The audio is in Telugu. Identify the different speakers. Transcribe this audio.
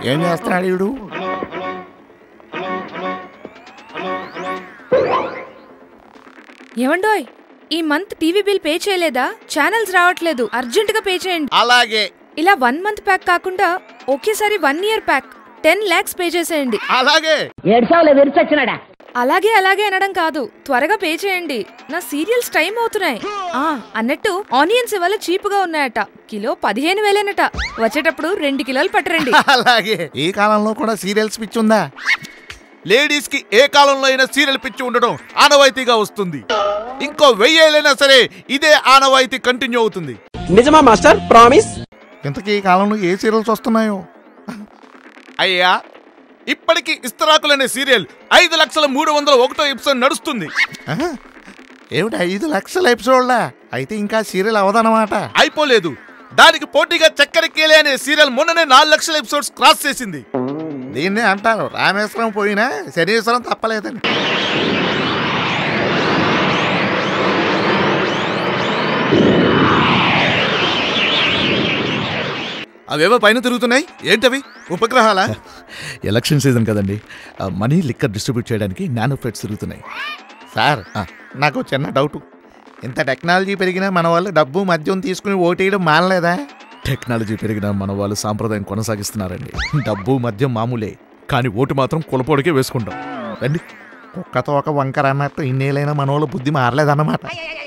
Speaker 1: ఏం చేస్తున్నాడు వీడు
Speaker 2: ఏమండోయ్ ఈ మంత్ టీవీ బిల్ పే చేయలేదా ఛానల్స్ రావట్లేదు అర్జెంట్ గా పే చేయండి
Speaker 1: అలాగే
Speaker 2: ఇలా వన్ మంత్ ప్యాక్ కాకుండా ఒకేసారి one year pack ten lakhs pay చేసేయండి
Speaker 1: అలాగే
Speaker 3: ఏడ్చావులే విరిచొచ్చినాడా
Speaker 2: అలాగే అలాగే అనడం కాదు త్వరగా పే చేయండి నా సీరియల్స్ టైం అవుతున్నాయి ఆ అన్నట్టు ఆనియన్స్ ఇవాళ చీప్ గా ఉన్నాయట కిలో పదిహేను వేలేనట వచ్చేటప్పుడు రెండు కిలోలు పట్టరండి
Speaker 1: అలాగే ఈ కాలంలో కూడా సీరియల్స్ పిచ్చి ఉందా లేడీస్ కి ఏ కాలంలో అయినా సీరియల్ పిచ్చి ఉండడం ఆనవాయితీగా వస్తుంది ఇంకో వెయ్యేళ్ళైనా సరే ఇదే ఆనవాయితీ కంటిన్యూ అవుతుంది
Speaker 4: నిజమా మాస్టర్ ప్రామిస్
Speaker 1: ఇంతకీ ఈ కాలంలో ఏ సీరియల్స్ వస్తున్నాయో అయ్యా ఇప్పటికి ఇస్తరాకులనే సీరియల్ ఐదు లక్షల మూడు వందల ఒకటో ఎపిసోడ్ నడుస్తుంది ఏమిటి ఐదు లక్షల ఎపిసోడ్లా అయితే ఇంకా సీరియల్ అవదన్నమాట అయిపోలేదు దానికి పోటీగా చక్కెరకేలే అనే సీరియల్ మొన్ననే నాలుగు లక్షల ఎపిసోడ్స్ క్రాస్ చేసింది దీన్నే అంటారు రామేశ్వరం పోయినా శనీశ్వరం తప్పలేదని అవేవో పైన తిరుగుతున్నాయి ఏంటవి ఉపగ్రహాలా
Speaker 5: ఎలక్షన్ సీజన్ కదండి ఆ, మనీ లిక్కర్ డిస్ట్రిబ్యూట్ చేయడానికి నానో ఫ్లైట్స్ తిరుగుతున్నాయి
Speaker 1: సార్ నాకు చిన్న డౌట్ ఇంత టెక్నాలజీ పెరిగినా మన వాళ్ళు డబ్బు మద్యం తీసుకుని ఓటేయడం మానలేదా
Speaker 5: టెక్నాలజీ పెరిగిన మన వాళ్ళు సాంప్రదాయం కొనసాగిస్తున్నారండి డబ్బు మద్యం మామూలే కానీ ఓటు మాత్రం కులపోడికే వేసుకుంటాం రండి
Speaker 1: కుక్కతో ఒక వంకర అన్నట్టు ఇన్నేళ్ళైనా మన వాళ్ళ బుద్ధి మారలేదన్నమాట